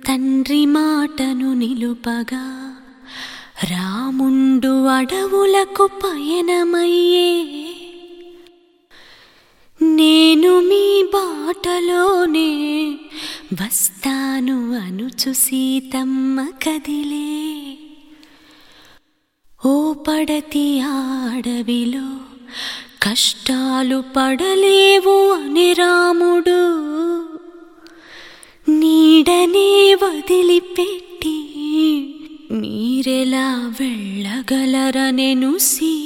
తండ్రి మాటను నిలుపగా రాముండు అడవులకు పయనమయ్యే నేను మీ బాటలోనే వస్తాను అనుచు సీతమ్మ కదిలే ఓ పడతి ఆడవిలో కష్టాలు పడలేవు అని రాముడు నీడనే వదిలిపెట్టి మీరెలా వెళ్ళగలరనెను సీ